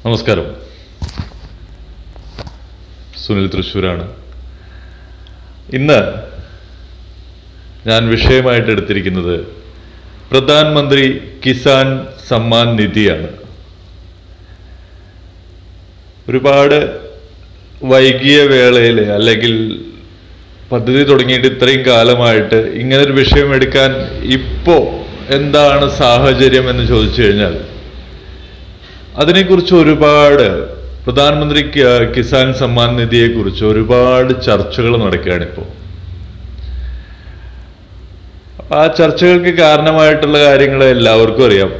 നമസ്കാരം സുനിൽ തൃശ്ശൂരാണ് ഇന്ന് ഞാൻ വിഷയമായിട്ട് എടുത്തിരിക്കുന്നത് പ്രധാനമന്ത്രി കിസാൻ സമ്മാൻ നിധിയാണ് ഒരുപാട് വൈകിയ വേളയിൽ അല്ലെങ്കിൽ പദ്ധതി തുടങ്ങിയിട്ട് ഇത്രയും കാലമായിട്ട് ഇങ്ങനൊരു വിഷയം എടുക്കാൻ ഇപ്പോ എന്താണ് സാഹചര്യം എന്ന് ചോദിച്ചു കഴിഞ്ഞാൽ അതിനെക്കുറിച്ച് ഒരുപാട് പ്രധാനമന്ത്രി കി- കിസാൻ സമ്മാൻ നിധിയെ കുറിച്ച് ഒരുപാട് ചർച്ചകൾ നടക്കുകയാണ് ഇപ്പോൾ ആ ചർച്ചകൾക്ക് കാരണമായിട്ടുള്ള കാര്യങ്ങൾ എല്ലാവർക്കും അറിയാം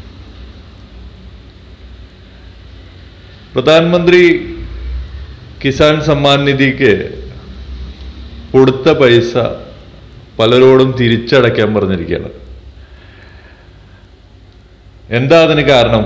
പ്രധാനമന്ത്രി കിസാൻ സമ്മാൻ നിധിക്ക് കൊടുത്ത പൈസ പലരോടും തിരിച്ചടയ്ക്കാൻ പറഞ്ഞിരിക്കുകയാണ് എന്താ അതിന് കാരണം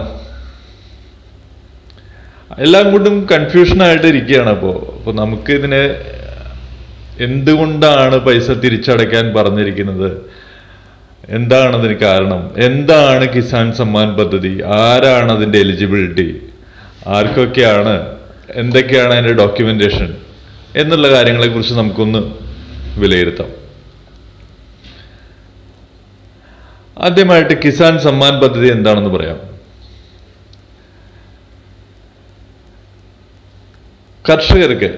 എല്ലാം കൊണ്ടും കൺഫ്യൂഷൻ ആയിട്ട് ഇരിക്കുകയാണ് അപ്പോൾ അപ്പോൾ നമുക്ക് ഇതിനെ എന്തുകൊണ്ടാണ് പൈസ തിരിച്ചടയ്ക്കാൻ പറഞ്ഞിരിക്കുന്നത് എന്താണ് അതിന് കാരണം എന്താണ് കിസാൻ സമ്മാൻ പദ്ധതി ആരാണ് അതിൻ്റെ എലിജിബിലിറ്റി ആർക്കൊക്കെയാണ് എന്തൊക്കെയാണ് അതിൻ്റെ ഡോക്യുമെന്റേഷൻ എന്നുള്ള കാര്യങ്ങളെക്കുറിച്ച് നമുക്കൊന്ന് വിലയിരുത്താം ആദ്യമായിട്ട് കിസാൻ സമ്മാൻ പദ്ധതി എന്താണെന്ന് പറയാം കർഷകർക്ക്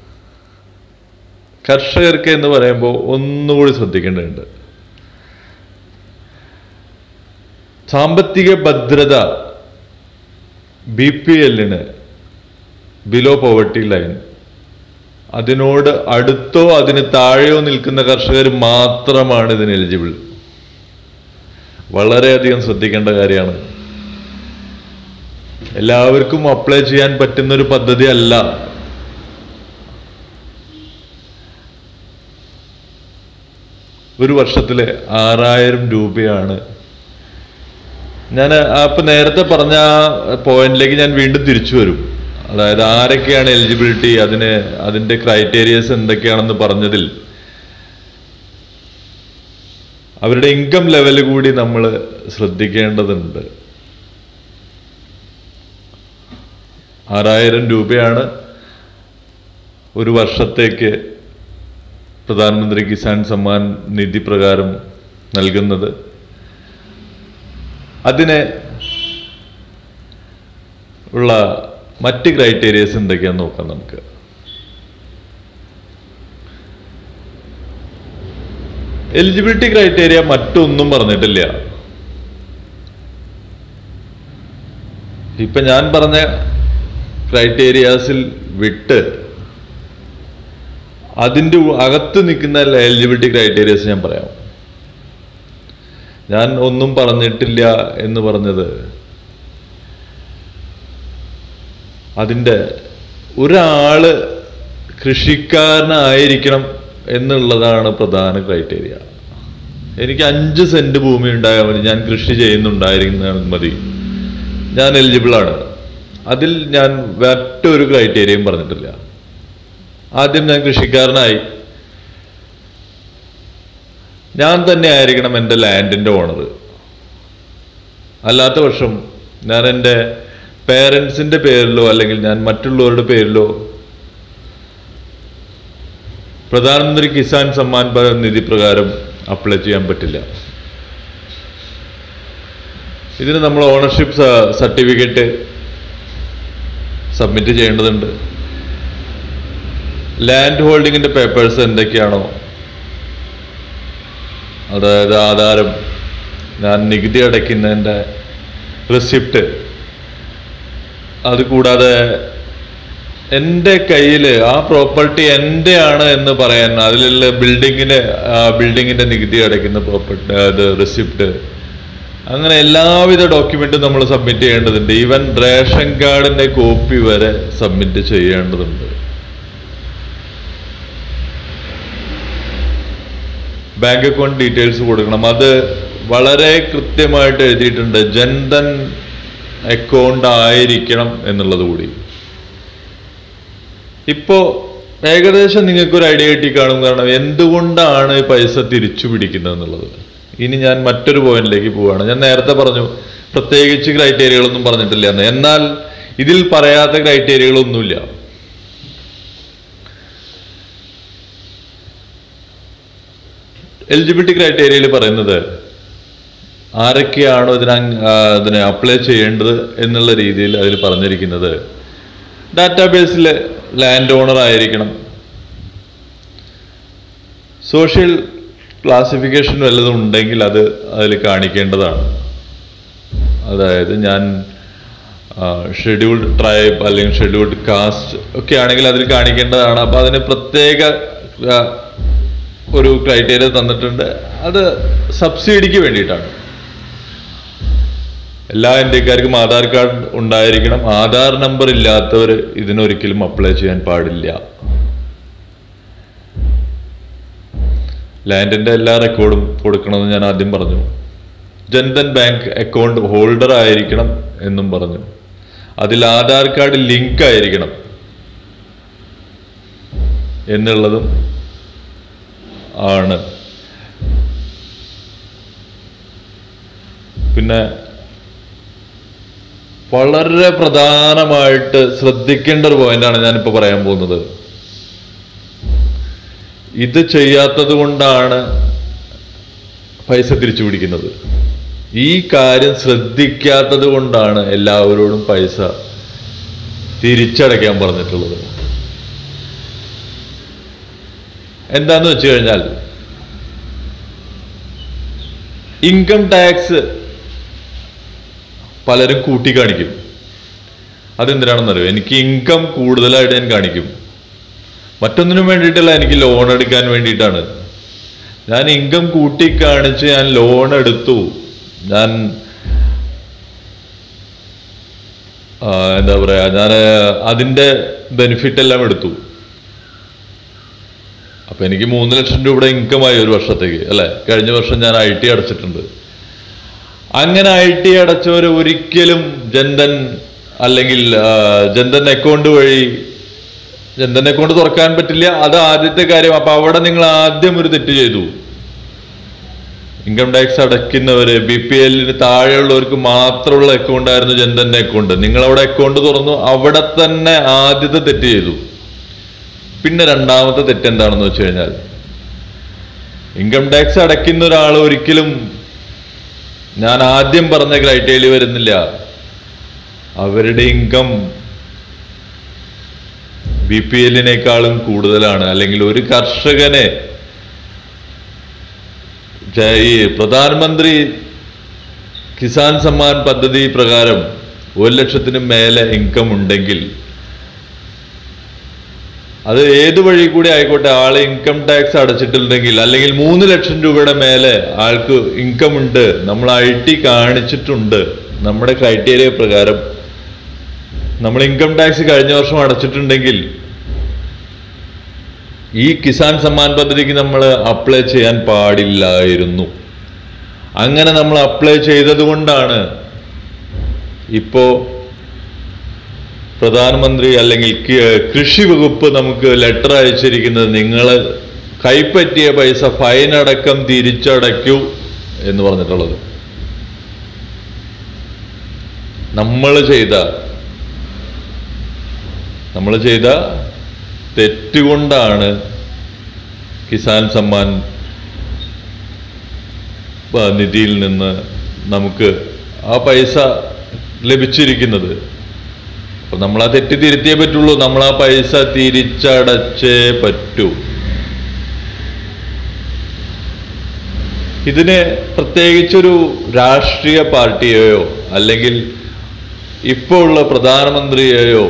കർഷകർക്ക് എന്ന് പറയുമ്പോൾ ഒന്നുകൂടി ശ്രദ്ധിക്കേണ്ടതുണ്ട് സാമ്പത്തിക ഭദ്രത ബി പി എല്ലിന് ബിലോ പോവർട്ടി ലൈൻ അതിനോട് അടുത്തോ അതിന് താഴെയോ നിൽക്കുന്ന കർഷകർ മാത്രമാണ് ഇതിന് എലിജിബിൾ വളരെയധികം ശ്രദ്ധിക്കേണ്ട കാര്യമാണ് എല്ലാവർക്കും അപ്ലൈ ചെയ്യാൻ പറ്റുന്ന ഒരു പദ്ധതി അല്ല ഒരു വർഷത്തിലെ ആറായിരം രൂപയാണ് ഞാൻ അപ്പൊ നേരത്തെ പറഞ്ഞ പോയിന്റിലേക്ക് ഞാൻ വീണ്ടും തിരിച്ചു വരും അതായത് ആരൊക്കെയാണ് എലിജിബിലിറ്റി അതിന് അതിന്റെ ക്രൈറ്റീരിയസ് എന്തൊക്കെയാണെന്ന് പറഞ്ഞതിൽ അവരുടെ ഇൻകം ലെവൽ കൂടി നമ്മൾ ശ്രദ്ധിക്കേണ്ടതുണ്ട് ആറായിരം രൂപയാണ് ഒരു വർഷത്തേക്ക് പ്രധാനമന്ത്രി കിസാൻ സമ്മാൻ നിധി പ്രകാരം നൽകുന്നത് അതിന് ഉള്ള മറ്റ് ക്രൈറ്റീരിയസ് എന്തൊക്കെയാന്ന് നോക്കാം നമുക്ക് എലിജിബിലിറ്റി ക്രൈറ്റീരിയ മറ്റൊന്നും പറഞ്ഞിട്ടില്ല ഇപ്പൊ ഞാൻ പറഞ്ഞ ക്രൈറ്റീരിയാസിൽ വിട്ട് അതിൻ്റെ ഉ- അകത്ത് നിൽക്കുന്ന എലിജിബിലിറ്റി ക്രൈറ്റീരിയസ് ഞാൻ പറയാം ഞാൻ ഒന്നും പറഞ്ഞിട്ടില്ല എന്ന് പറഞ്ഞത് അതിൻ്റെ ഒരാള് കൃഷിക്കാരനായിരിക്കണം എന്നുള്ളതാണ് പ്രധാന ക്രൈറ്റീരിയ എനിക്ക് അഞ്ച് സെന്റ് ഭൂമി ഉണ്ടായാൽ മതി ഞാൻ കൃഷി ചെയ്യുന്നുണ്ടായിരുന്നാൽ മതി ഞാൻ എലിജിബിൾ ആണ് അതിൽ ഞാൻ മറ്റൊരു ക്രൈറ്റീരിയയും പറഞ്ഞിട്ടില്ല ആദ്യം ഞാൻ കൃഷിക്കാരനായി ഞാൻ തന്നെ ആയിരിക്കണം എൻ്റെ ലാൻഡിൻ്റെ ഓണർ അല്ലാത്ത പക്ഷം ഞാൻ എൻ്റെ പേരൻസിൻ്റെ പേരിലോ അല്ലെങ്കിൽ ഞാൻ മറ്റുള്ളവരുടെ പേരിലോ പ്രധാനമന്ത്രി കിസാൻ സമ്മാൻ പ- നിധി പ്രകാരം അപ്ലൈ ചെയ്യാൻ പറ്റില്ല ഇതിന് നമ്മൾ ഓണർഷിപ്പ് സർട്ടിഫിക്കറ്റ് സബ്മിറ്റ് ചെയ്യേണ്ടതുണ്ട് ലാൻഡ് ഹോൾഡിങ്ങിന്റെ പേപ്പേഴ്സ് എന്തൊക്കെയാണോ അതായത് ആധാരം ഞാൻ നികുതി അടയ്ക്കുന്നതിൻ്റെ റെസിപ്റ്റ് അത് കൂടാതെ എൻ്റെ കയ്യിൽ ആ പ്രോപ്പർട്ടി എൻ്റെ ആണ് എന്ന് പറയാൻ അതിലുള്ള ബിൽഡിങ്ങിന് ബിൽഡിങ്ങിൻ്റെ നികുതി അടയ്ക്കുന്ന പ്രോപ്പർട്ടി അത് റെസിപ്റ്റ് അങ്ങനെ എല്ലാവിധ ഡോക്യുമെന്റും നമ്മൾ സബ്മിറ്റ് ചെയ്യേണ്ടതുണ്ട് ഈവൻ റേഷൻ കാർഡിന്റെ കോപ്പി വരെ സബ്മിറ്റ് ചെയ്യേണ്ടതുണ്ട് ബാങ്ക് അക്കൗണ്ട് ഡീറ്റെയിൽസ് കൊടുക്കണം അത് വളരെ കൃത്യമായിട്ട് എഴുതിയിട്ടുണ്ട് ജൻധൻ അക്കൗണ്ട് ആയിരിക്കണം എന്നുള്ളത് കൂടി ഇപ്പോ ഏകദേശം നിങ്ങൾക്ക് ഒരു ഐഡിയ കിട്ടി കാണും കാരണം എന്തുകൊണ്ടാണ് ഈ പൈസ തിരിച്ചു പിടിക്കുന്നത് എന്നുള്ളത് ഇനി ഞാൻ മറ്റൊരു പോയിന്റിലേക്ക് പോവുകയാണ് ഞാൻ നേരത്തെ പറഞ്ഞു പ്രത്യേകിച്ച് ക്രൈറ്റീരിയകളൊന്നും പറഞ്ഞിട്ടില്ല എന്ന് എന്നാൽ ഇതിൽ പറയാത്ത ക്രൈറ്റീരിയകളൊന്നുമില്ല എലിജിബിലിറ്റി ക്രൈറ്റീരിയയിൽ പറയുന്നത് ആരൊക്കെയാണോ ഇതിന് അങ്- ആ, ഇതിന് അപ്ലൈ ചെയ്യേണ്ടത് എന്നുള്ള രീതിയിൽ അതിൽ പറഞ്ഞിരിക്കുന്നത് ഡാറ്റാബേസിൽ ലാൻഡ് ഓണർ ആയിരിക്കണം സോഷ്യൽ ക്ലാസിഫിക്കേഷൻ വല്ലതും ഉണ്ടെങ്കിൽ അത് അതിൽ കാണിക്കേണ്ടതാണ് അതായത് ഞാൻ ഷെഡ്യൂൾഡ് ട്രൈബ് അല്ലെങ്കിൽ ഷെഡ്യൂൾഡ് കാസ്റ്റ് ഒക്കെ ആണെങ്കിൽ അതിൽ കാണിക്കേണ്ടതാണ് അപ്പോൾ അതിന് പ്രത്യേക ആ, ഒരു ക്രൈറ്റീരിയ തന്നിട്ടുണ്ട് അത് സബ്സിഡിക്ക് വേണ്ടിയിട്ടാണ് എല്ലാ ഇന്ത്യക്കാർക്കും ആധാർ കാർഡ് ഉണ്ടായിരിക്കണം ആധാർ നമ്പർ ഇല്ലാത്തവർ ഇതിനൊരിക്കലും അപ്ലൈ ചെയ്യാൻ പാടില്ല ലാൻഡിന്റെ എല്ലാ റെക്കോർഡും കൊടുക്കണമെന്ന് ഞാൻ ആദ്യം പറഞ്ഞു ജൻധൻ ബാങ്ക് അക്കൗണ്ട് ഹോൾഡർ ആയിരിക്കണം എന്നും പറഞ്ഞു അതിൽ ആധാർ കാർഡ് ലിങ്ക് ആയിരിക്കണം എന്നുള്ളതും ആണ് പിന്നെ വളരെ പ്രധാനമായിട്ട് ശ്രദ്ധിക്കേണ്ട ഒരു പോയിന്റാണ് ഞാനിപ്പോൾ പറയാൻ പോകുന്നത് ഇത് ചെയ്യാത്തത് കൊണ്ടാണ് പൈസ തിരിച്ചു പിടിക്കുന്നത് ഈ കാര്യം ശ്രദ്ധിക്കാത്തത് കൊണ്ടാണ് എല്ലാവരോടും പൈസ തിരിച്ചടയ്ക്കാൻ പറഞ്ഞിട്ടുള്ളത് എന്താന്ന് വെച്ച് കഴിഞ്ഞാൽ ഇൻകം ടാക്സ് പലരും കൂട്ടി കാണിക്കും അതെന്തിനാണെന്നറിയോ എനിക്ക് ഇൻകം കൂടുതലായിട്ട് ഞാൻ കാണിക്കും മറ്റൊന്നിനും വേണ്ടിയിട്ടല്ല എനിക്ക് ലോൺ എടുക്കാൻ വേണ്ടിയിട്ടാണ് ഞാൻ ഇൻകം കൂട്ടി കാണിച്ച് ഞാൻ ലോൺ എടുത്തു ഞാൻ ആ, എന്താ പറയാ ഞാൻ അതിന്റെ ബെനിഫിറ്റ് എല്ലാം എടുത്തു അപ്പൊ എനിക്ക് മൂന്ന് ലക്ഷം രൂപയുടെ ഇൻകമായി ഒരു വർഷത്തേക്ക് അല്ലെ കഴിഞ്ഞ വർഷം ഞാൻ ഐ ടി അടച്ചിട്ടുണ്ട് അങ്ങനെ ഐ ടി അടച്ചവർ ഒരിക്കലും ജൻധൻ അല്ലെങ്കിൽ ആ, ജൻധൻ അക്കൗണ്ട് വഴി ജൻധൻ അക്കൗണ്ട് തുറക്കാൻ പറ്റില്ല അത് ആദ്യത്തെ കാര്യം അപ്പൊ അവിടെ നിങ്ങൾ ആദ്യം ഒരു തെറ്റ് ചെയ്തു ഇൻകം ടാക്സ് അടയ്ക്കുന്നവര് ബി പി എല്ലിന് താഴെയുള്ളവർക്ക് മാത്രമുള്ള അക്കൗണ്ട് ആയിരുന്നു ജൻധന്റെ അക്കൗണ്ട് നിങ്ങൾ അവിടെ അക്കൗണ്ട് തുറന്നു അവിടെ തന്നെ ആദ്യത്തെ തെറ്റ് ചെയ്തു പിന്നെ രണ്ടാമത്തെ തെറ്റ് എന്താണെന്ന് വെച്ച് കഴിഞ്ഞാൽ ഇൻകം ടാക്സ് അടയ്ക്കുന്ന ഒരാൾ ഒരിക്കലും ഞാൻ ആദ്യം പറഞ്ഞ ക്രൈറ്റീരിയ വരുന്നില്ല അവരുടെ ഇൻകം ബി പി എല്ലിനേക്കാളും കൂടുതലാണ് അല്ലെങ്കിൽ ഒരു കർഷകനെ ജ- ഈ പ്രധാനമന്ത്രി കിസാൻ സമ്മാൻ പദ്ധതി പ്രകാരം ഒരു ലക്ഷത്തിന് മേലെ ഇൻകം ഉണ്ടെങ്കിൽ അത് ഏത് വഴി കൂടി ആയിക്കോട്ടെ ആള് ഇൻകം ടാക്സ് അടച്ചിട്ടുണ്ടെങ്കിൽ അല്ലെങ്കിൽ മൂന്ന് ലക്ഷം രൂപയുടെ മേലെ ആൾക്ക് ഇൻകം ഉണ്ട് നമ്മൾ ഐ ടി കാണിച്ചിട്ടുണ്ട് നമ്മുടെ ക്രൈറ്റീരിയ പ്രകാരം നമ്മൾ ഇൻകം ടാക്സ് കഴിഞ്ഞ വർഷം അടച്ചിട്ടുണ്ടെങ്കിൽ ഈ കിസാൻ സമ്മാൻ പദ്ധതിക്ക് നമ്മൾ അപ്ലൈ ചെയ്യാൻ പാടില്ലായിരുന്നു അങ്ങനെ നമ്മൾ അപ്ലൈ ചെയ്തത് കൊണ്ടാണ് ഇപ്പോ പ്രധാനമന്ത്രി അല്ലെങ്കിൽ കി- കൃഷി വകുപ്പ് നമുക്ക് ലെറ്റർ അയച്ചിരിക്കുന്നത് നിങ്ങൾ കൈപ്പറ്റിയ പൈസ ഫൈൻ അടക്കം തിരിച്ചടയ്ക്കൂ എന്ന് പറഞ്ഞിട്ടുള്ളത് നമ്മൾ ചെയ്ത നമ്മൾ ചെയ്ത തെറ്റുകൊണ്ടാണ് കിസാൻ സമ്മാൻ പ- നിധിയിൽ നിന്ന് നമുക്ക് ആ പൈസ ലഭിച്ചിരിക്കുന്നത് അപ്പൊ നമ്മൾ ആ തെറ്റ് തിരുത്തിയേ പറ്റുള്ളൂ നമ്മൾ ആ പൈസ തിരിച്ചടച്ചേ പറ്റൂ ഇതിന് പ്രത്യേകിച്ചൊരു രാഷ്ട്രീയ പാർട്ടിയെയോ അല്ലെങ്കിൽ ഇപ്പോൾ ഉള്ള പ്രധാനമന്ത്രിയെയോ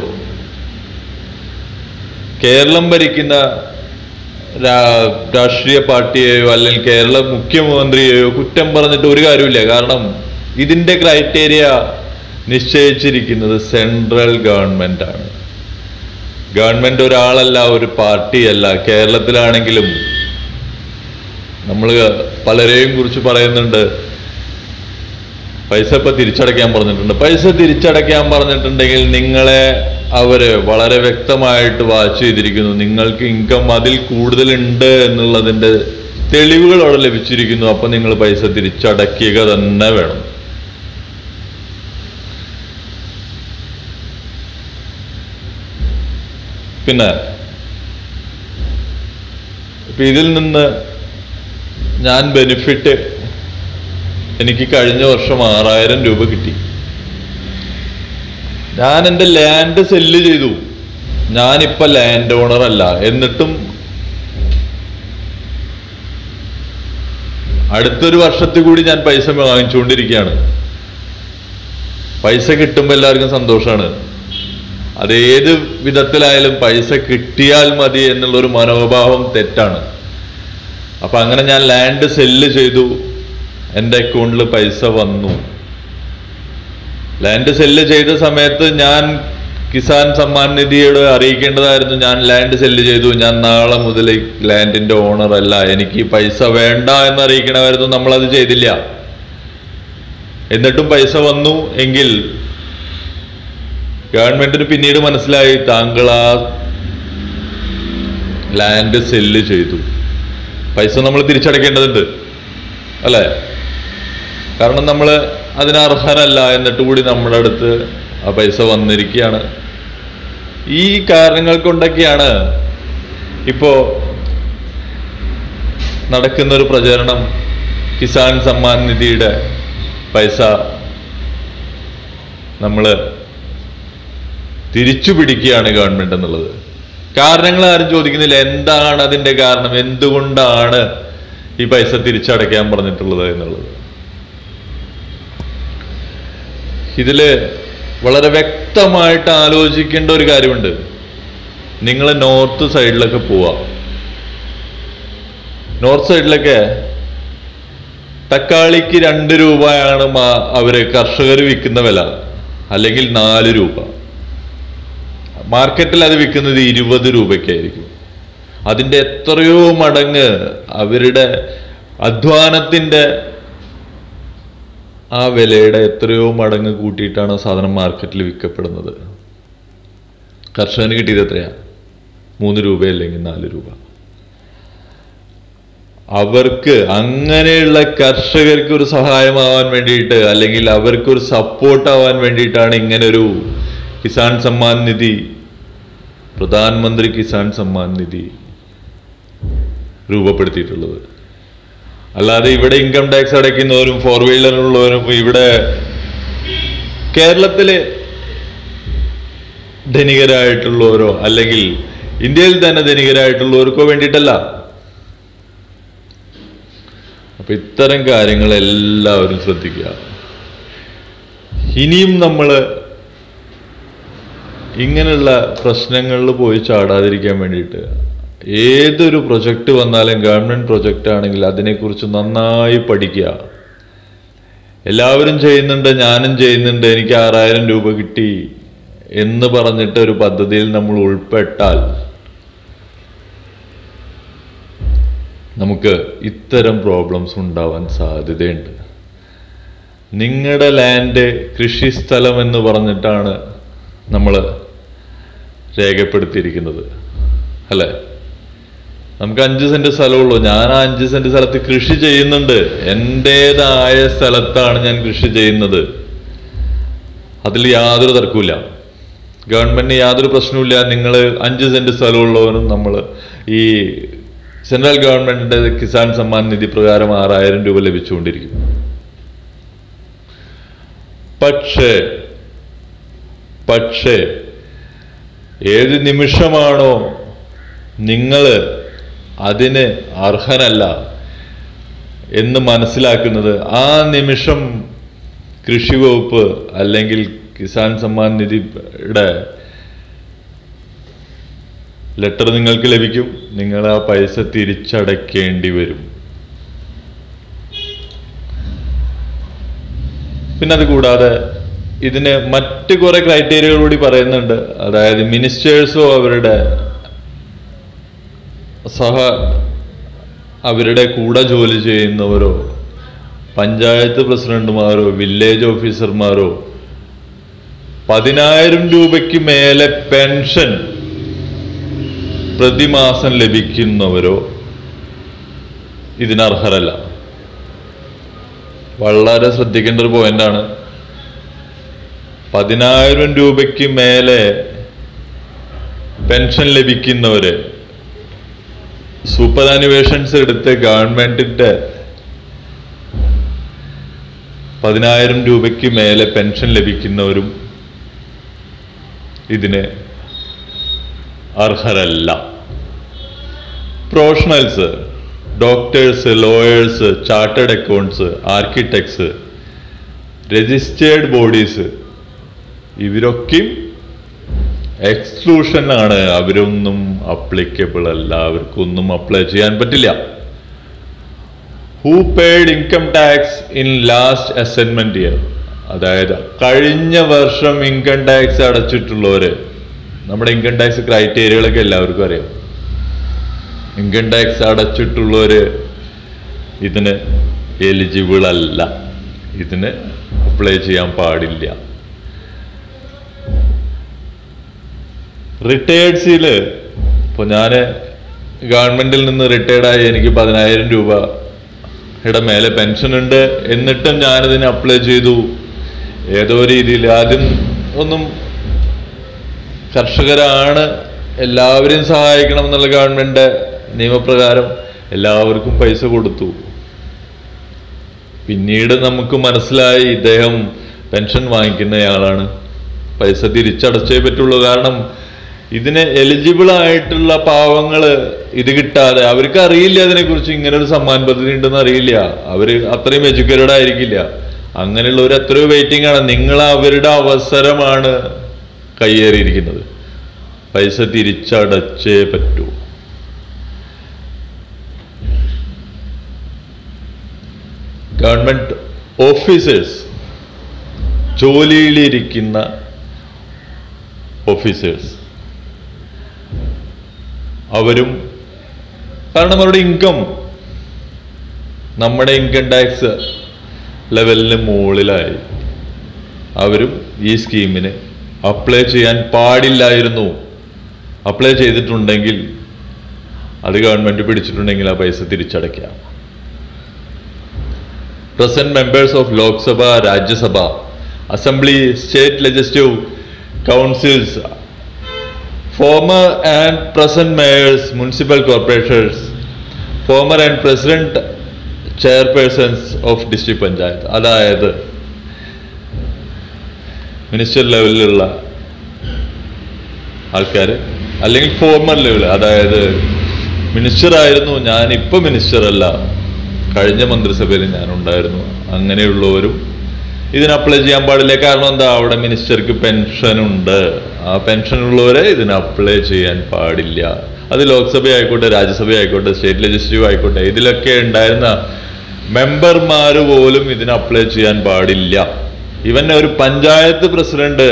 കേരളം ഭരിക്കുന്ന രാ- രാഷ്ട്രീയ പാർട്ടിയെയോ അല്ലെങ്കിൽ കേരള മുഖ്യമന്ത്രിയെയോ കുറ്റം പറഞ്ഞിട്ട് ഒരു കാര്യമില്ല കാരണം ഇതിന്റെ ക്രൈറ്റീരിയ നിശ്ചയിച്ചിരിക്കുന്നത് സെൻട്രൽ ഗവൺമെന്റ് ആണ് ഗവൺമെന്റ് ഒരാളല്ല ഒരു പാർട്ടിയല്ല കേരളത്തിലാണെങ്കിലും നമ്മൾ പലരെയും കുറിച്ച് പറയുന്നുണ്ട് പൈസ ഇപ്പൊ തിരിച്ചടയ്ക്കാൻ പറഞ്ഞിട്ടുണ്ട് പൈസ തിരിച്ചടയ്ക്കാൻ പറഞ്ഞിട്ടുണ്ടെങ്കിൽ നിങ്ങളെ അവര് വളരെ വ്യക്തമായിട്ട് വാച്ച് ചെയ്തിരിക്കുന്നു നിങ്ങൾക്ക് ഇൻകം അതിൽ കൂടുതലുണ്ട് എന്നുള്ളതിന്റെ തെളിവുകൾ അവിടെ ലഭിച്ചിരിക്കുന്നു അപ്പൊ നിങ്ങൾ പൈസ തിരിച്ചടയ്ക്കുക തന്നെ വേണം പിന്നെ ഇപ്പൊ ഇതിൽ നിന്ന് ഞാൻ ബെനിഫിറ്റ് എനിക്ക് കഴിഞ്ഞ വർഷം ആറായിരം രൂപ കിട്ടി ഞാൻ എൻ്റെ ലാൻഡ് സെല്ല് ചെയ്തു ഞാനിപ്പോ ലാൻഡ് ഓണർ അല്ല എന്നിട്ടും അടുത്തൊരു വർഷത്തിൽ കൂടി ഞാൻ പൈസ വാങ്ങിച്ചുകൊണ്ടിരിക്കുകയാണ് പൈസ കിട്ടുമ്പോൾ എല്ലാവർക്കും സന്തോഷമാണ് അതേത് വിധത്തിലായാലും പൈസ കിട്ടിയാൽ മതി എന്നുള്ളൊരു മനോഭാവം തെറ്റാണ് അപ്പൊ അങ്ങനെ ഞാൻ ലാൻഡ് സെല്ല് ചെയ്തു എൻ്റെ അക്കൗണ്ടിൽ പൈസ വന്നു ലാൻഡ് സെല്ല് ചെയ്ത സമയത്ത് ഞാൻ കിസാൻ സമ്മാൻ നിധിയോട് അറിയിക്കേണ്ടതായിരുന്നു ഞാൻ ലാൻഡ് സെല്ല് ചെയ്തു ഞാൻ നാളെ മുതൽ ഈ ലാൻഡിന്റെ ഓണർ അല്ല എനിക്ക് ഈ പൈസ വേണ്ട എന്ന് അറിയിക്കണമായിരുന്നു നമ്മളത് ചെയ്തില്ല എന്നിട്ടും പൈസ വന്നു എങ്കിൽ ഗവൺമെന്റിന് പിന്നീട് മനസ്സിലായി താങ്കൾ ആ ലാൻഡ് സെല്ല് ചെയ്തു പൈസ നമ്മൾ തിരിച്ചടയ്ക്കേണ്ടതുണ്ട് അല്ലേ കാരണം നമ്മൾ അതിന് അർഹനല്ല എന്നിട്ട് കൂടി നമ്മുടെ അടുത്ത് ആ പൈസ വന്നിരിക്കുകയാണ് ഈ കാരണങ്ങൾ കൊണ്ടൊക്കെയാണ് ഇപ്പോ നടക്കുന്ന ഒരു പ്രചരണം കിസാൻ സമ്മാൻ നിധിയുടെ പൈസ നമ്മൾ തിരിച്ചു പിടിക്കുകയാണ് ഗവൺമെന്റ് എന്നുള്ളത് കാരണങ്ങൾ ആരും ചോദിക്കുന്നില്ല എന്താണ് അതിന്റെ കാരണം എന്തുകൊണ്ടാണ് ഈ പൈസ തിരിച്ചടയ്ക്കാൻ പറഞ്ഞിട്ടുള്ളത് എന്നുള്ളത് ഇതില് വളരെ വ്യക്തമായിട്ട് ആലോചിക്കേണ്ട ഒരു കാര്യമുണ്ട് നിങ്ങൾ നോർത്ത് സൈഡിലൊക്കെ പോവാ നോർത്ത് സൈഡിലൊക്കെ തക്കാളിക്ക് രണ്ട് രൂപയാണ് മാ- അവര് കർഷകർ വിൽക്കുന്ന വില അല്ലെങ്കിൽ നാല് രൂപ മാർക്കറ്റിൽ അത് വിൽക്കുന്നത് ഇരുപത് രൂപയ്ക്കായിരിക്കും അതിന്റെ എത്രയോ മടങ്ങ് അവരുടെ അധ്വാനത്തിന്റെ ആ വിലയുടെ എത്രയോ മടങ്ങ് കൂട്ടിയിട്ടാണ് സാധനം മാർക്കറ്റിൽ വിൽക്കപ്പെടുന്നത് കർഷകന് കിട്ടിയത് എത്രയാ മൂന്ന് രൂപ അല്ലെങ്കിൽ നാല് രൂപ അവർക്ക് അങ്ങനെയുള്ള കർഷകർക്ക് ഒരു സഹായമാവാൻ വേണ്ടിയിട്ട് അല്ലെങ്കിൽ അവർക്ക് ഒരു സപ്പോർട്ട് ആവാൻ വേണ്ടിയിട്ടാണ് ഇങ്ങനെ ഒരു കിസാൻ സമ്മാൻ നിധി പ്രധാനമന്ത്രി കിസാൻ സമ്മാൻ നിധി രൂപപ്പെടുത്തിയിട്ടുള്ളത് അല്ലാതെ ഇവിടെ ഇൻകം ടാക്സ് അടയ്ക്കുന്നവരും ഫോർ വീലറിലുള്ളവരും ഇവിടെ കേരളത്തിലെ ധനികരായിട്ടുള്ളവരോ അല്ലെങ്കിൽ ഇന്ത്യയിൽ തന്നെ ധനികരായിട്ടുള്ളവർക്കോ വേണ്ടിയിട്ടല്ല അപ്പൊ ഇത്തരം കാര്യങ്ങൾ എല്ലാവരും ശ്രദ്ധിക്കുക ഇനിയും നമ്മൾ ഇങ്ങനെയുള്ള പ്രശ്നങ്ങളിൽ പോയി ചാടാതിരിക്കാൻ വേണ്ടിയിട്ട് ഏതൊരു പ്രൊജക്റ്റ് വന്നാലും ഗവൺമെന്റ് പ്രൊജക്റ്റ് ആണെങ്കിൽ അതിനെക്കുറിച്ച് നന്നായി പഠിക്കുക എല്ലാവരും ചെയ്യുന്നുണ്ട് ഞാനും ചെയ്യുന്നുണ്ട് എനിക്ക് ആറായിരം രൂപ കിട്ടി എന്ന് പറഞ്ഞിട്ട് ഒരു പദ്ധതിയിൽ നമ്മൾ ഉൾപ്പെട്ടാൽ നമുക്ക് ഇത്തരം പ്രോബ്ലംസ് ഉണ്ടാവാൻ സാധ്യതയുണ്ട് നിങ്ങളുടെ ലാൻഡ് കൃഷിസ്ഥലം എന്ന് പറഞ്ഞിട്ടാണ് നമ്മൾ രേഖപ്പെടുത്തിയിരിക്കുന്നത് അല്ലേ നമുക്ക് അഞ്ച് സെന്റ് സ്ഥലമുള്ളൂ ഞാൻ ആ അഞ്ച് സെന്റ് സ്ഥലത്ത് കൃഷി ചെയ്യുന്നുണ്ട് എൻ്റെതായ സ്ഥലത്താണ് ഞാൻ കൃഷി ചെയ്യുന്നത് അതിൽ യാതൊരു തർക്കമില്ല ഗവൺമെന്റിന് യാതൊരു പ്രശ്നവുമില്ല നിങ്ങൾ അഞ്ച് സെന്റ് സ്ഥലമുള്ളവരും നമ്മൾ ഈ സെൻട്രൽ ഗവൺമെന്റിന്റെ കിസാൻ സമ്മാൻ നിധി പ്രകാരം ആറായിരം രൂപ ലഭിച്ചുകൊണ്ടിരിക്കും പക്ഷേ പക്ഷേ ഏത് നിമിഷമാണോ നിങ്ങൾ അതിന് അർഹനല്ല എന്ന് മനസ്സിലാക്കുന്നത് ആ നിമിഷം കൃഷി വകുപ്പ് അല്ലെങ്കിൽ കിസാൻ സമ്മാൻ നിധിയുടെ ലെറ്റർ നിങ്ങൾക്ക് ലഭിക്കും നിങ്ങൾ ആ പൈസ തിരിച്ചടയ്ക്കേണ്ടി വരും പിന്നെ അത് കൂടാതെ ഇതിന് മറ്റ് കുറെ ക്രൈറ്റീരിയകൾ കൂടി പറയുന്നുണ്ട് അതായത് മിനിസ്റ്റേഴ്സോ അവരുടെ സഹ അവരുടെ കൂടെ ജോലി ചെയ്യുന്നവരോ പഞ്ചായത്ത് പ്രസിഡന്റുമാരോ വില്ലേജ് ഓഫീസർമാരോ പതിനായിരം രൂപയ്ക്ക് മേലെ പെൻഷൻ പ്രതിമാസം ലഭിക്കുന്നവരോ ഇതിനർഹരല്ല വളരെ ശ്രദ്ധിക്കേണ്ട ഒരു പോയിന്റാണ് പതിനായിരം രൂപയ്ക്ക് മേലെ പെൻഷൻ ലഭിക്കുന്നവര് സൂപ്പർ ആനിവേഷൻസ് എടുത്ത് ഗവൺമെന്റിന്റെ പതിനായിരം രൂപയ്ക്ക് മേലെ പെൻഷൻ ലഭിക്കുന്നവരും ഇതിന് അർഹരല്ല professionals doctors lawyers chartered accounts architects registered bodies ഇവരൊക്കെയും എക്സ്ക്ലൂഷൻ ആണ് അവരൊന്നും അപ്ലിക്കബിൾ അല്ല അവർക്കൊന്നും അപ്ലൈ ചെയ്യാൻ പറ്റില്ല who paid income tax in last assignment year അതായത് കഴിഞ്ഞ വർഷം ഇൻകം ടാക്സ് അടച്ചിട്ടുള്ളവര് നമ്മുടെ ഇൻകം ടാക്സ് ക്രൈറ്റീരിയകളൊക്കെ എല്ലാവർക്കും അറിയാം ഇൻകം ടാക്സ് അടച്ചിട്ടുള്ളവര് ഇതിന് എലിജിബിൾ അല്ല ഇതിന് അപ്ലൈ ചെയ്യാൻ പാടില്ല റിട്ടയേർഡ്സിൽ ഇപ്പോൾ ഞാൻ ഗവൺമെന്റിൽ നിന്ന് റിട്ടയർഡായി എനിക്ക് പതിനായിരം രൂപ യുടെ മേലെ പെൻഷൻ ഉണ്ട് എന്നിട്ടും ഞാനിതിന് അപ്ലൈ ചെയ്തു ഏതോ രീതിയിൽ ആദ്യം ഒന്നും കർഷകരാണ് എല്ലാവരെയും സഹായിക്കണം എന്നുള്ള ഗവൺമെന്റ് നിയമപ്രകാരം എല്ലാവർക്കും പൈസ കൊടുത്തു പിന്നീട് നമുക്ക് മനസ്സിലായി ഇദ്ദേഹം പെൻഷൻ വാങ്ങിക്കുന്നയാളാണ് പൈസ തിരിച്ചടച്ചേ പറ്റുള്ളൂ കാരണം ഇതിന് എലിജിബിൾ ആയിട്ടുള്ള പാവങ്ങള് ഇത് കിട്ടാതെ അവർക്ക് അറിയില്ല അതിനെക്കുറിച്ച് ഇങ്ങനെ ഒരു സമ്മാൻ പദ്ധതി ഉണ്ടെന്ന് അറിയില്ല അവര് അത്രയും എഡ്യൂക്കേറ്റഡ് ആയിരിക്കില്ല അങ്ങനെയുള്ളവർ എത്രയോ വെയിറ്റിംഗ് ആണ് നിങ്ങൾ അവരുടെ അവസരമാണ് കയ്യേറിയിരിക്കുന്നത് പൈസ തിരിച്ചടച്ചേ പറ്റൂ ഗവൺമെന്റ് ഓഫീസേഴ്സ് ജോലിയിലിരിക്കുന്ന ഓഫീസേഴ്സ് അവരും കാരണം അവരുടെ ഇൻകം നമ്മുടെ ഇൻകം ടാക്സ് ലെവലിന് മുകളിലായി അവരും ഈ സ്കീമിന് അപ്ലൈ ചെയ്യാൻ പാടില്ലായിരുന്നു അപ്ലൈ ചെയ്തിട്ടുണ്ടെങ്കിൽ അത് ഗവൺമെന്റ് പിടിച്ചിട്ടുണ്ടെങ്കിൽ ആ പൈസ തിരിച്ചടയ്ക്കാം present members of Lok Sabha Rajya Sabha assembly state legislative councils former and present mayors, municipal corporations, former and present chairpersons of district panchayat അതായത് മിനിസ്റ്റർ ലെവലിലുള്ള ആൾക്കാർ അല്ലെങ്കിൽ ഫോർമർ ലെവൽ അതായത് മിനിസ്റ്റർ ആയിരുന്നു ഞാൻ ഇപ്പൊ മിനിസ്റ്റർ അല്ല കഴിഞ്ഞ മന്ത്രിസഭയിൽ ഞാൻ ഉണ്ടായിരുന്നു അങ്ങനെയുള്ളവരും ഇതിന് അപ്ലൈ ചെയ്യാൻ പാടില്ല കാരണം എന്താ അവിടെ മിനിസ്റ്റർക്ക് പെൻഷൻ ഉണ്ട് ആ പെൻഷൻ ഉള്ളവരെ ഇതിന് അപ്ലൈ ചെയ്യാൻ പാടില്ല അത് ലോക്സഭ ആയിക്കോട്ടെ രാജ്യസഭ ആയിക്കോട്ടെ സ്റ്റേറ്റ് ലെജിസ്ലേറ്റീവ് ആയിക്കോട്ടെ ഇതിലൊക്കെ ഉണ്ടായിരുന്ന മെമ്പർമാർ പോലും ഇതിന് അപ്ലൈ ചെയ്യാൻ പാടില്ല ഇവൻ ഒരു പഞ്ചായത്ത് പ്രസിഡന്റ്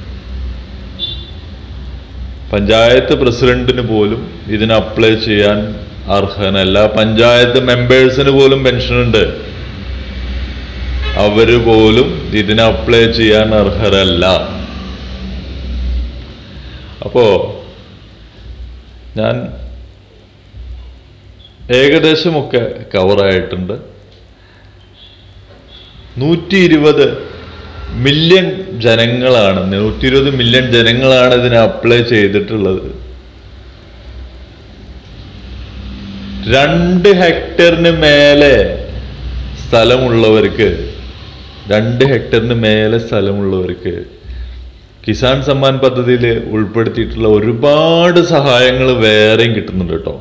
പഞ്ചായത്ത് പ്രസിഡന്റിന് പോലും ഇതിന് അപ്ലൈ ചെയ്യാൻ അർഹനല്ല പഞ്ചായത്ത് മെമ്പേഴ്സിന് പോലും പെൻഷൻ ഉണ്ട് അവര് പോലും ഇതിന് അപ്ലൈ ചെയ്യാൻ അർഹരല്ല അപ്പോ ഞാൻ ഏകദേശമൊക്കെ കവറായിട്ടുണ്ട് നൂറ്റി ഇരുപത് മില്യൺ ജനങ്ങളാണ് നൂറ്റി ഇരുപത് മില്യൺ ജനങ്ങളാണ് ഇതിന് അപ്ലൈ ചെയ്തിട്ടുള്ളത് രണ്ട് ഹെക്ടറിന് മേലെ സ്ഥലമുള്ളവർക്ക് രണ്ട് ഹെക്ടറിന് മേലെ സ്ഥലമുള്ളവർക്ക് കിസാൻ സമ്മാൻ പദ്ധതിയിൽ ഉൾപ്പെടുത്തിയിട്ടുള്ള ഒരുപാട് സഹായങ്ങൾ വേറെയും കിട്ടുന്നുണ്ട് കേട്ടോ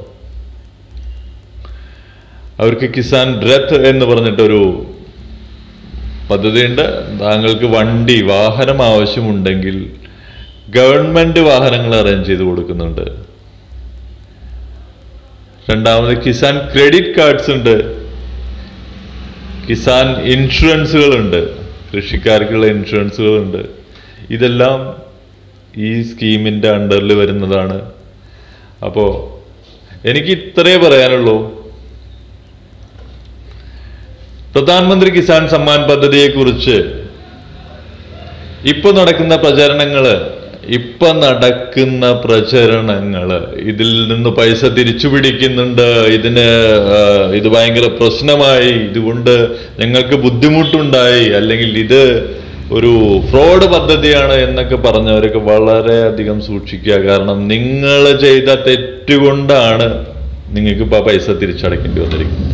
അവർക്ക് കിസാൻ രഥ് എന്ന് പറഞ്ഞിട്ടൊരു പദ്ധതിയുണ്ട് താങ്കൾക്ക് വണ്ടി വാഹനം ആവശ്യമുണ്ടെങ്കിൽ ഗവൺമെന്റ് വാഹനങ്ങൾ അറേഞ്ച് ചെയ്ത് കൊടുക്കുന്നുണ്ട് രണ്ടാമത് കിസാൻ ക്രെഡിറ്റ് കാർഡ്സ് ഉണ്ട് കിസാൻ ഇൻഷുറൻസുകളുണ്ട് കൃഷിക്കാർക്കുള്ള ഇൻഷുറൻസുകളുണ്ട് ഇതെല്ലാം ഈ സ്കീമിന്റെ അണ്ടറിൽ വരുന്നതാണ് അപ്പോ എനിക്ക് ഇത്രേ പറയാനുള്ളൂ പ്രധാനമന്ത്രി കിസാൻ സമ്മാൻ പദ്ധതിയെ കുറിച്ച് ഇപ്പൊ നടക്കുന്ന പ്രചരണങ്ങള് ഇപ്പൊ നടക്കുന്ന പ്രചരണങ്ങള് ഇതിൽ നിന്ന് പൈസ തിരിച്ചു പിടിക്കുന്നുണ്ട് ഇതിന് ആ, ഇത് ഭയങ്കര പ്രശ്നമായി ഇതുകൊണ്ട് ഞങ്ങൾക്ക് ബുദ്ധിമുട്ടുണ്ടായി അല്ലെങ്കിൽ ഇത് ഒരു ഫ്രോഡ് പദ്ധതിയാണ് എന്നൊക്കെ പറഞ്ഞവരൊക്കെ വളരെയധികം സൂക്ഷിക്കുക കാരണം നിങ്ങൾ ചെയ്ത തെറ്റുകൊണ്ടാണ് നിങ്ങൾക്ക് ഇപ്പോൾ പൈസ തിരിച്ചടക്കേണ്ടി വന്നിരിക്കുന്നത്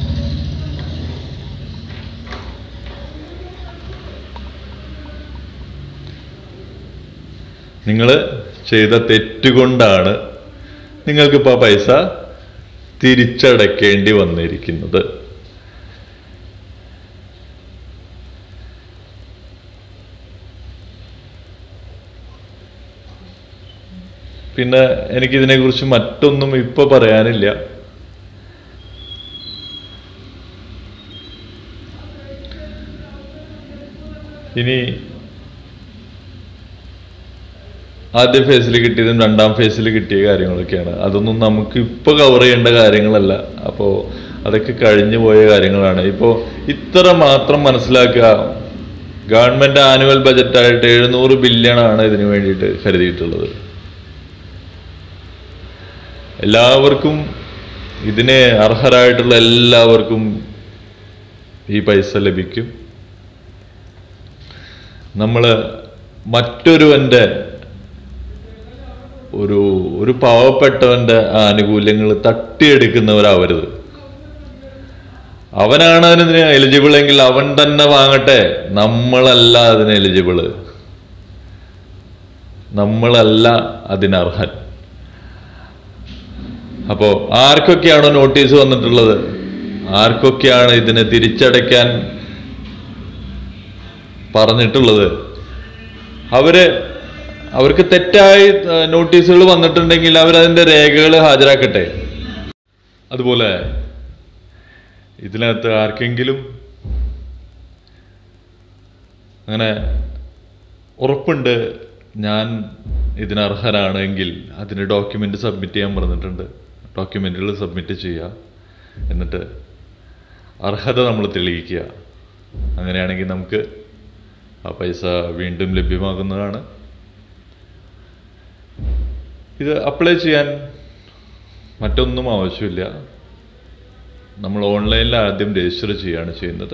നിങ്ങൾ ചെയ്ത തെറ്റുകൊണ്ടാണ് നിങ്ങൾക്കിപ്പോൾ പൈസ തിരിച്ചടക്കേണ്ടി വന്നിരിക്കുന്നത് പിന്നെ എനിക്കിതിനെക്കുറിച്ച് മറ്റൊന്നും ഇപ്പൊ പറയാനില്ല ഇനി ആദ്യ ഫേസിൽ കിട്ടിയതും രണ്ടാം ഫേസിൽ കിട്ടിയ കാര്യങ്ങളൊക്കെയാണ് അതൊന്നും നമുക്ക് ഇപ്പൊ കവർ ചെയ്യേണ്ട കാര്യങ്ങളല്ല അപ്പോൾ അതൊക്കെ കഴിഞ്ഞു പോയ കാര്യങ്ങളാണ് ഇപ്പോൾ ഇത്ര മാത്രം മനസ്സിലാക്കുക ഗവൺമെന്റ് ആനുവൽ ബജറ്റായിട്ട് എഴുന്നൂറ് ബില്യൺ ആണ് ഇതിനു വേണ്ടിയിട്ട് കരുതിയിട്ടുള്ളത് എല്ലാവർക്കും ഇതിന് അർഹരായിട്ടുള്ള എല്ലാവർക്കും ഈ പൈസ ലഭിക്കും നമ്മൾ മറ്റൊരുവന്റെ ഒരു ഒരു പാവപ്പെട്ടവന്റെ ആനുകൂല്യങ്ങൾ തട്ടിയെടുക്കുന്നവരാവരുത് അവനാണ് അതിന് എലിജിബിൾ എങ്കിൽ അവൻ തന്നെ വാങ്ങട്ടെ നമ്മളല്ല അതിന് എലിജിബിള് നമ്മളല്ല അതിനർഹൻ അപ്പോ ആർക്കൊക്കെയാണോ നോട്ടീസ് വന്നിട്ടുള്ളത് ആർക്കൊക്കെയാണ് ഇതിന് തിരിച്ചടയ്ക്കാൻ പറഞ്ഞിട്ടുള്ളത് അവര് അവർക്ക് തെറ്റായി ഏഹ്, നോട്ടീസുകൾ വന്നിട്ടുണ്ടെങ്കിൽ അവരതിന്റെ രേഖകൾ ഹാജരാക്കട്ടെ അതുപോലെ ഇതിനകത്ത് ആർക്കെങ്കിലും അങ്ങനെ ഉറപ്പുണ്ട് ഞാൻ ഇതിനർഹനാണെങ്കിൽ അതിന് ഡോക്യുമെന്റ് സബ്മിറ്റ് ചെയ്യാൻ പറഞ്ഞിട്ടുണ്ട് ഡോക്യുമെന്റുകൾ സബ്മിറ്റ് ചെയ്യുക എന്നിട്ട് അർഹത നമ്മൾ തെളിയിക്കുക അങ്ങനെയാണെങ്കിൽ നമുക്ക് ആ പൈസ വീണ്ടും ലഭ്യമാകുന്നതാണ് ഇത് അപ്ലൈ ചെയ്യാൻ മറ്റൊന്നും ആവശ്യമില്ല നമ്മൾ ഓൺലൈനിൽ ആദ്യം രജിസ്റ്റർ ചെയ്യുകയാണ് ചെയ്യുന്നത്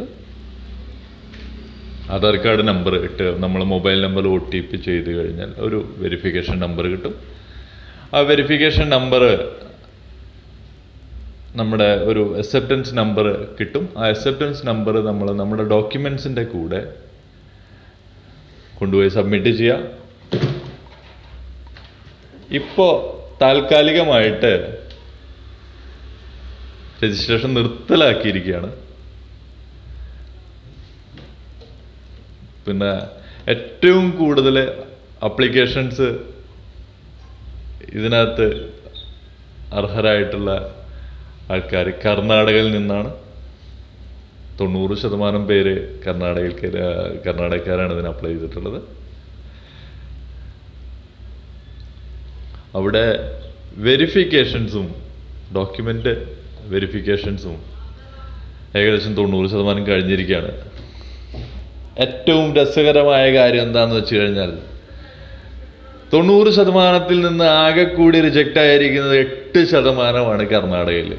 ആധാർ കാർഡ് നമ്പർ ഇട്ട് നമ്മൾ mobile number O T P ചെയ്ത് കഴിഞ്ഞാൽ ഒരു വെരിഫിക്കേഷൻ നമ്പർ കിട്ടും ആ വെരിഫിക്കേഷൻ നമ്പർ നമ്മുടെ ഒരു അക്സെപ്റ്റൻസ് നമ്പർ കിട്ടും ആ അക്സെപ്റ്റൻസ് നമ്പർ നമ്മൾ നമ്മുടെ ഡോക്യുമെന്റ്സിന്റെ കൂടെ കൊണ്ടുപോയി സബ്മിറ്റ് ചെയ്യാം ഇപ്പോൾ താൽക്കാലികമായിട്ട് രജിസ്ട്രേഷൻ നിർത്തലാക്കിയിരിക്കുകയാണ് പിന്നെ ഏറ്റവും കൂടുതൽ അപ്ലിക്കേഷൻസ് ഇതിനകത്ത് അർഹരായിട്ടുള്ള ആൾക്കാർ കർണാടകയിൽ നിന്നാണ് തൊണ്ണൂറ് ശതമാനം പേര് കർണാടകയിൽ കർണാടകക്കാരാണ് ഇതിന് അപ്ലൈ ചെയ്തിട്ടുള്ളത് അവിടെ വെരിഫിക്കേഷൻസും ഡോക്യുമെന്റ് വെരിഫിക്കേഷൻസും ഏകദേശം തൊണ്ണൂറ് ശതമാനം കഴിഞ്ഞിരിക്കുകയാണ് ഏറ്റവും രസകരമായ കാര്യം എന്താന്ന് വെച്ച് കഴിഞ്ഞാൽ തൊണ്ണൂറ് ശതമാനത്തിൽ നിന്ന് ആകെ കൂടി റിജക്റ്റ് ആയിരിക്കുന്നത് എട്ട് ശതമാനമാണ് കർണാടകയിൽ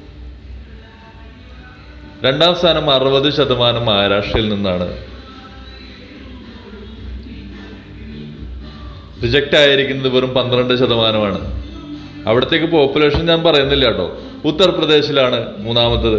രണ്ടാം സ്ഥാനം അറുപത് ശതമാനം മഹാരാഷ്ട്രയിൽ നിന്നാണ് റിജക്റ്റ് ആയിരിക്കുന്നത് വെറും പന്ത്രണ്ട് ശതമാനമാണ് അവിടത്തേക്ക് പോപ്പുലേഷൻ ഞാൻ പറയുന്നില്ല കേട്ടോ ഉത്തർപ്രദേശിലാണ് മൂന്നാമത്തത്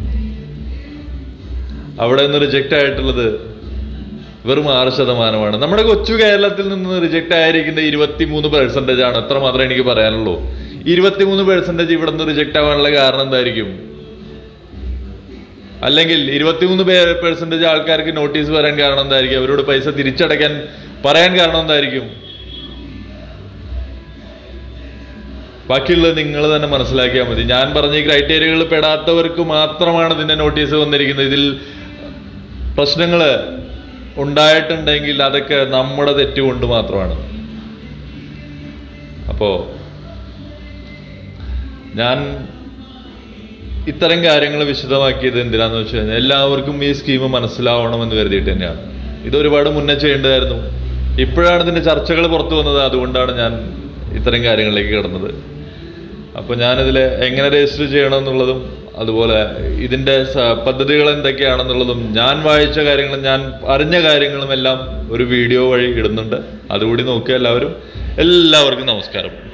അവിടെ നിന്ന് റിജക്റ്റ് ആയിട്ടുള്ളത് വെറും ആറ് ശതമാനമാണ് നമ്മുടെ കൊച്ചു കേരളത്തിൽ നിന്ന് റിജക്റ്റ് ആയിരിക്കുന്ന ഇരുപത്തിമൂന്ന് പെർസെന്റേജ് ആണ് എത്ര മാത്രമേ എനിക്ക് പറയാനുള്ളൂ ഇരുപത്തിമൂന്ന് പെർസെന്റേജ് ഇവിടെ നിന്ന് റിജക്റ്റ് ആവാനുള്ള കാരണം എന്തായിരിക്കും അല്ലെങ്കിൽ ഇരുപത്തിമൂന്ന് പെർസെന്റേജ് ആൾക്കാർക്ക് നോട്ടീസ് വരാൻ കാരണം എന്തായിരിക്കും അവരോട് പൈസ തിരിച്ചടയ്ക്കാൻ പറയാൻ കാരണം എന്തായിരിക്കും ബാക്കിയുള്ളത് നിങ്ങൾ തന്നെ മനസ്സിലാക്കിയാൽ മതി ഞാൻ പറഞ്ഞ ഈ ക്രൈറ്റീരിയകളിൽ പെടാത്തവർക്ക് മാത്രമാണ് ഇതിന്റെ നോട്ടീസ് വന്നിരിക്കുന്നത് ഇതിൽ പ്രശ്നങ്ങൾ ഉണ്ടായിട്ടുണ്ടെങ്കിൽ അതൊക്കെ നമ്മുടെ തെറ്റുകൊണ്ട് മാത്രമാണ് അപ്പോ ഞാൻ ഇത്തരം കാര്യങ്ങൾ വിശദമാക്കിയത് എന്തിനാന്ന് വെച്ച് കഴിഞ്ഞാൽ എല്ലാവർക്കും ഈ സ്കീം മനസ്സിലാവണമെന്ന് കരുതിയിട്ട് തന്നെയാണ് ഇത് ഒരുപാട് മുന്നേ ചെയ്യേണ്ടതായിരുന്നു ഇപ്പോഴാണ് ഇതിന്റെ ചർച്ചകൾ പുറത്തു വന്നത് അതുകൊണ്ടാണ് ഞാൻ ഇത്തരം കാര്യങ്ങളിലേക്ക് കിടന്നത് അപ്പോൾ ഞാനിതിൽ എങ്ങനെ രജിസ്റ്റർ ചെയ്യണം എന്നുള്ളതും അതുപോലെ ഇതിൻ്റെ സ- പദ്ധതികൾ എന്തൊക്കെയാണെന്നുള്ളതും ഞാൻ വായിച്ച കാര്യങ്ങളും ഞാൻ അറിഞ്ഞ കാര്യങ്ങളും എല്ലാം ഒരു വീഡിയോ വഴി ഇടുന്നുണ്ട് അതുകൂടി നോക്കുക എല്ലാവരും എല്ലാവർക്കും നമസ്കാരം